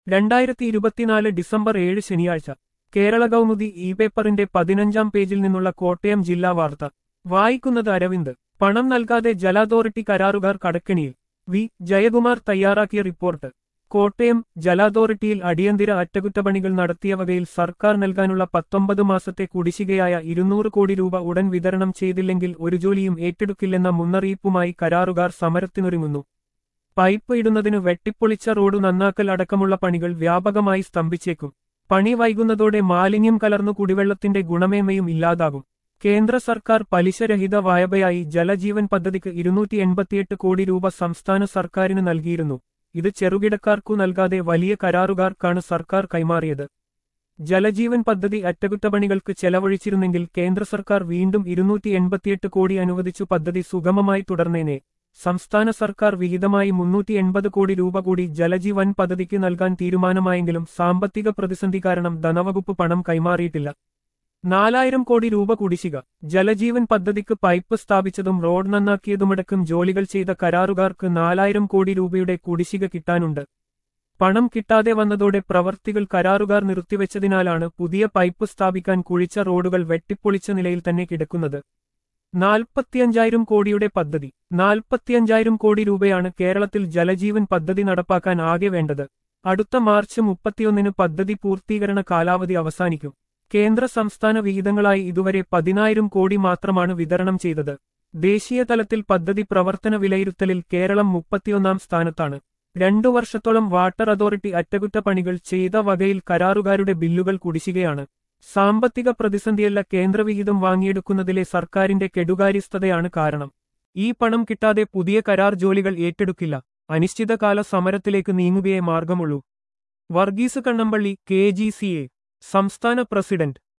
രണ്ടായിരത്തി ഇരുപത്തിനാല് ഡിസംബർ ഏഴ് ശനിയാഴ്ച കേരള കൗമുദി ഇ പേപ്പറിന്റെ പതിനഞ്ചാം പേജിൽ നിന്നുള്ള കോട്ടയം ജില്ലാ വാർത്ത വായിക്കുന്നത് അരവിന്ദ് പണം നൽകാതെ ജല അതോറിറ്റി കരാറുകാർ കടക്കെണിയിൽ വി ജയകുമാർ തയ്യാറാക്കിയ റിപ്പോർട്ട് കോട്ടയം ജല അതോറിറ്റിയിൽ അടിയന്തര അറ്റകുറ്റപ്പണികൾ നടത്തിയ വകയിൽ സർക്കാർ നൽകാനുള്ള പത്തൊമ്പത് മാസത്തെ കുടിശ്ശികയായ ഇരുന്നൂറ് കോടി രൂപ ഉടൻ വിതരണം ചെയ്തില്ലെങ്കിൽ ഒരു ജോലിയും ഏറ്റെടുക്കില്ലെന്ന മുന്നറിയിപ്പുമായി കരാറുകാർ സമരത്തിനൊരുങ്ങുന്നു പൈപ്പ് ഇടുന്നതിന് വെട്ടിപ്പൊളിച്ച റോഡ് നന്നാക്കൽ അടക്കമുള്ള പണികൾ വ്യാപകമായി സ്തംഭിച്ചേക്കും പണി വൈകുന്നതോടെ മാലിന്യം കലർന്നു കുടിവെള്ളത്തിന്റെ ഗുണമേന്മയും ഇല്ലാതാകും കേന്ദ്ര സർക്കാർ പലിശരഹിത വായ്പയായി ജലജീവൻ പദ്ധതിക്ക് ഇരുന്നൂറ്റി എൺപത്തിയെട്ട് കോടി രൂപ സംസ്ഥാന സർക്കാരിന് നൽകിയിരുന്നു ഇത് ചെറുകിടക്കാർക്കു നൽകാതെ വലിയ കരാറുകാർക്കാണ് സർക്കാർ കൈമാറിയത് ജലജീവൻ പദ്ധതി അറ്റകുറ്റപ്പണികൾക്ക് ചെലവഴിച്ചിരുന്നെങ്കിൽ കേന്ദ്ര സർക്കാർ വീണ്ടും ഇരുന്നൂറ്റി എൺപത്തിയെട്ട് കോടി അനുവദിച്ചു പദ്ധതി സുഗമമായി തുടർന്നേനെ സംസ്ഥാന സർക്കാർ വിഹിതമായി മുന്നൂറ്റി എൺപത് കോടി രൂപ കൂടി ജലജീവൻ പദ്ധതിക്ക് നൽകാൻ തീരുമാനമായെങ്കിലും സാമ്പത്തിക പ്രതിസന്ധി കാരണം ധനവകുപ്പ് പണം കൈമാറിയിട്ടില്ല നാലായിരം കോടി രൂപ കുടിശ്ശിക ജലജീവൻ പദ്ധതിക്ക് പൈപ്പ് സ്ഥാപിച്ചതും റോഡ് നന്നാക്കിയതുമടക്കം ജോലികൾ ചെയ്ത കരാറുകാർക്ക് നാലായിരം കോടി രൂപയുടെ കുടിശ്ശിക കിട്ടാനുണ്ട് പണം കിട്ടാതെ വന്നതോടെ പ്രവർത്തികൾ കരാറുകാർ നിർത്തിവെച്ചതിനാലാണ് പുതിയ പൈപ്പ് സ്ഥാപിക്കാൻ കുഴിച്ച റോഡുകൾ വെട്ടിപ്പൊളിച്ച നിലയിൽ തന്നെ കിടക്കുന്നത് നാൽപ്പത്തിയഞ്ചായിരം കോടിയുടെ പദ്ധതി നാൽപ്പത്തിയഞ്ചായിരം കോടി രൂപയാണ് കേരളത്തിൽ ജലജീവൻ പദ്ധതി നടപ്പാക്കാൻ ആകെ വേണ്ടത് അടുത്ത മാർച്ച് മുപ്പത്തിയൊന്നിന് പദ്ധതി പൂർത്തീകരണ കാലാവധി അവസാനിക്കും കേന്ദ്ര സംസ്ഥാന വിഹിതങ്ങളായി ഇതുവരെ പതിനായിരം കോടി മാത്രമാണ് വിതരണം ചെയ്തത് ദേശീയ തലത്തിൽ പദ്ധതി പ്രവർത്തന വിലയിരുത്തലിൽ കേരളം മുപ്പത്തിയൊന്നാം സ്ഥാനത്താണ് രണ്ടു വർഷത്തോളം വാട്ടർ അതോറിറ്റി അറ്റകുറ്റപ്പണികൾ ചെയ്ത വകയിൽ കരാറുകാരുടെ ബില്ലുകൾ കുടിശ്ശികയാണ് സാമ്പത്തിക പ്രതിസന്ധിയല്ല കേന്ദ്രവിഹിതം വാങ്ങിയെടുക്കുന്നതിലെ സർക്കാരിന്റെ കെടുകാര്യസ്ഥതയാണ് കാരണം ഈ പണം കിട്ടാതെ പുതിയ കരാർ ജോലികൾ ഏറ്റെടുക്കില്ല അനിശ്ചിതകാല സമരത്തിലേക്ക് നീങ്ങുകയേ മാർഗമുള്ളൂ Varghese Kannampally K G C A സംസ്ഥാന പ്രസിഡന്റ്